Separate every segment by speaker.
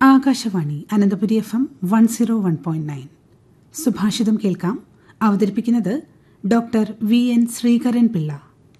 Speaker 1: Akashvani Ananthapuri F M one zero one point nine സുഭാഷിതം കേൾക്കാം അവതരിപ്പിക്കുന്നത് doctor V N Sreekaran Pillai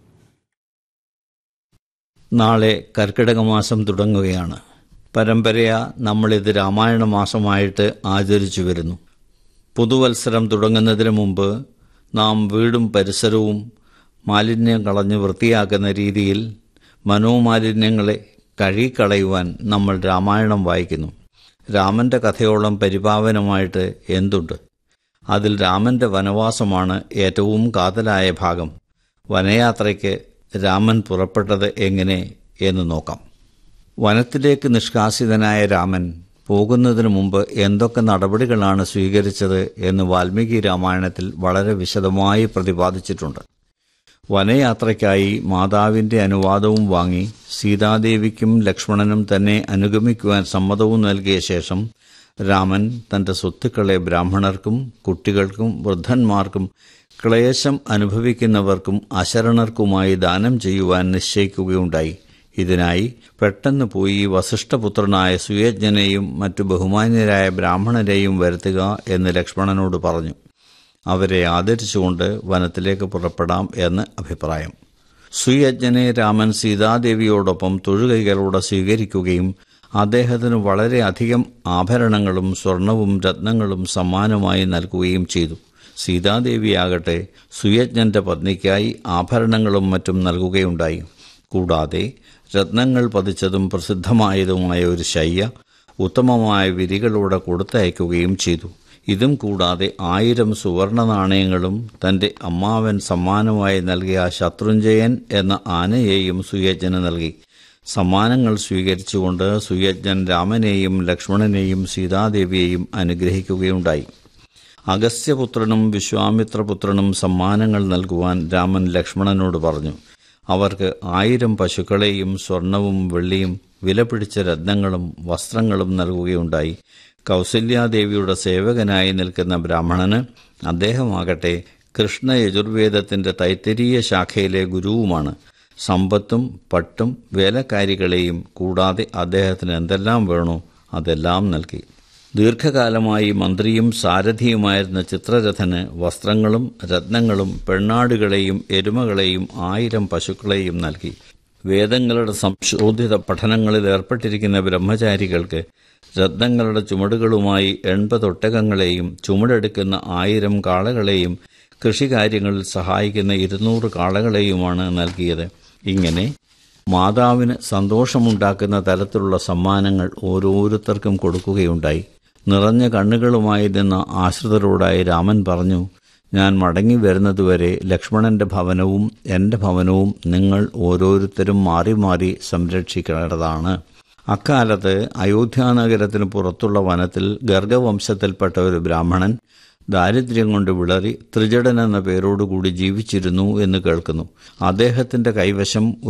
Speaker 2: നാളെ കർക്കിടക മാസം തുടങ്ങുകയാണ് പരമ്പരയാ നമ്മളിത് രാമായണ മാസമായിട്ട് ആചരിച്ചു വരുന്നു പുതുവത്സരം തുടങ്ങുന്നതിന് മുമ്പ് നാം വീടും പരിസരവും മാലിന്യം കളഞ്ഞ് വൃത്തിയാക്കുന്ന രീതിയിൽ മനോമാലിന്യങ്ങളെ കഴുകിക്കളയുവാൻ നമ്മൾ രാമായണം വായിക്കുന്നു രാമന്റെ കഥയോളം പരിപാവനമായിട്ട് എന്തുണ്ട് അതിൽ രാമന്റെ വനവാസമാണ് ഏറ്റവും കാതലായ ഭാഗം വനയാത്രയ്ക്ക് രാമൻ പുറപ്പെട്ടത് എങ്ങനെ എന്ന് നോക്കാം വനത്തിലേക്ക് നിഷ്കാസിതനായ രാമൻ പോകുന്നതിനു മുമ്പ് എന്തൊക്കെ നടപടികളാണ് സ്വീകരിച്ചത് എന്ന് വാൽമീകി രാമായണത്തിൽ വളരെ വിശദമായി പ്രതിപാദിച്ചിട്ടുണ്ട് വനയാത്രയ്ക്കായി മാതാവിന്റെ അനുവാദവും വാങ്ങി സീതാദേവിക്കും ലക്ഷ്മണനും തന്നെ അനുഗമിക്കുവാൻ സമ്മതവും നൽകിയ ശേഷം രാമൻ തന്റെ സ്വത്തുക്കളെ ബ്രാഹ്മണർക്കും കുട്ടികൾക്കും വൃദ്ധന്മാർക്കും ക്ലേശം അനുഭവിക്കുന്നവർക്കും അശരണർക്കുമായി ദാനം ചെയ്യുവാൻ നിശ്ചയിക്കുകയുണ്ടായി ഇതിനായി പെട്ടെന്ന് പോയി വസിഷ്ഠപുത്രനായ സുയജ്ഞനെയും മറ്റു ബഹുമാന്യരായ ബ്രാഹ്മണരെയും വരുത്തുക എന്ന് ലക്ഷ്മണനോട് പറഞ്ഞു അവരെ ആദരിച്ചുകൊണ്ട് വനത്തിലേക്ക് പുറപ്പെടാം എന്ന് അഭിപ്രായം സുയജ്ഞനെ രാമൻ സീതാദേവിയോടൊപ്പം തൊഴുകൈകളോടെ സ്വീകരിക്കുകയും അദ്ദേഹത്തിന് വളരെയധികം ആഭരണങ്ങളും സ്വർണവും രത്നങ്ങളും സമ്മാനമായി നൽകുകയും ചെയ്തു സീതാദേവിയാകട്ടെ സുയജ്ഞന്റെ പത്നിക്കായി ആഭരണങ്ങളും മറ്റും നൽകുകയുണ്ടായി കൂടാതെ രത്നങ്ങൾ പതിച്ചതും പ്രസിദ്ധമായതുമായ ഒരു ശയ്യ ഉത്തമമായ വിരികളോടെ കൊടുത്തയക്കുകയും ചെയ്തു ഇതും കൂടാതെ ആയിരം സുവർണ നാണയങ്ങളും തന്റെ അമ്മാവൻ സമ്മാനമായി നൽകിയ ശത്രുഞ്ജയൻ എന്ന ആനയെയും സുയജ്ഞന് നൽകി സമ്മാനങ്ങൾ സ്വീകരിച്ചുകൊണ്ട് സുയജ്ഞൻ രാമനെയും ലക്ഷ്മണനെയും സീതാദേവിയെയും അനുഗ്രഹിക്കുകയുണ്ടായി അഗസ്ത്യപുത്രനും വിശ്വാമിത്രപുത്രനും സമ്മാനങ്ങൾ നൽകുവാൻ രാമൻ ലക്ഷ്മണനോട് പറഞ്ഞു അവർക്ക് ആയിരം പശുക്കളെയും സ്വർണവും വെള്ളിയും വിലപിടിച്ച രത്നങ്ങളും വസ്ത്രങ്ങളും നൽകുകയുണ്ടായി കൗസല്യാദേവിയുടെ സേവകനായി നിൽക്കുന്ന ബ്രാഹ്മണന് അദ്ദേഹമാകട്ടെ കൃഷ്ണ യജുർവേദത്തിന്റെ തൈത്തരീയ ശാഖയിലെ ഗുരുവുമാണ് സമ്പത്തും പട്ടും വേലക്കാരികളെയും കൂടാതെ അദ്ദേഹത്തിന് എന്തെല്ലാം വേണോ അതെല്ലാം നൽകി ദീർഘകാലമായി മന്ത്രിയും സാരഥിയുമായിരുന്ന ചിത്രരഥന് വസ്ത്രങ്ങളും രത്നങ്ങളും പെണ്ണാടുകളെയും എരുമകളെയും ആയിരം പശുക്കളെയും നൽകി വേദങ്ങളുടെ സംശോധിത പഠനങ്ങളിൽ ഏർപ്പെട്ടിരിക്കുന്ന ബ്രഹ്മചാരികൾക്ക് രത്നങ്ങളുടെ ചുമടുകളുമായി എൺപത് ഒട്ടകങ്ങളെയും ചുമടെടുക്കുന്ന ആയിരം കാളകളെയും കൃഷികാര്യങ്ങളിൽ സഹായിക്കുന്ന ഇരുന്നൂറ് കാളകളെയുമാണ് നൽകിയത് ഇങ്ങനെ മാതാവിന് സന്തോഷമുണ്ടാക്കുന്ന തരത്തിലുള്ള സമ്മാനങ്ങൾ ഓരോരുത്തർക്കും കൊടുക്കുകയുണ്ടായി നിറഞ്ഞ കണ്ണുകളുമായി നിന്ന ആശ്രിതരോടായി രാമൻ പറഞ്ഞു ഞാൻ മടങ്ങി വരുന്നതുവരെ ലക്ഷ്മണന്റെ ഭവനവും എന്റെ ഭവനവും നിങ്ങൾ ഓരോരുത്തരും മാറി മാറി സംരക്ഷിക്കേണ്ടതാണ് അക്കാലത്ത് അയോധ്യാനഗരത്തിന് പുറത്തുള്ള വനത്തിൽ ഗർഗവംശത്തിൽപ്പെട്ട ഒരു ബ്രാഹ്മണൻ ദാരിദ്ര്യം കൊണ്ട് വിളറി ത്രിജടൻ എന്ന പേരോടുകൂടി ജീവിച്ചിരുന്നു എന്ന് കേൾക്കുന്നു അദ്ദേഹത്തിന്റെ കൈവശം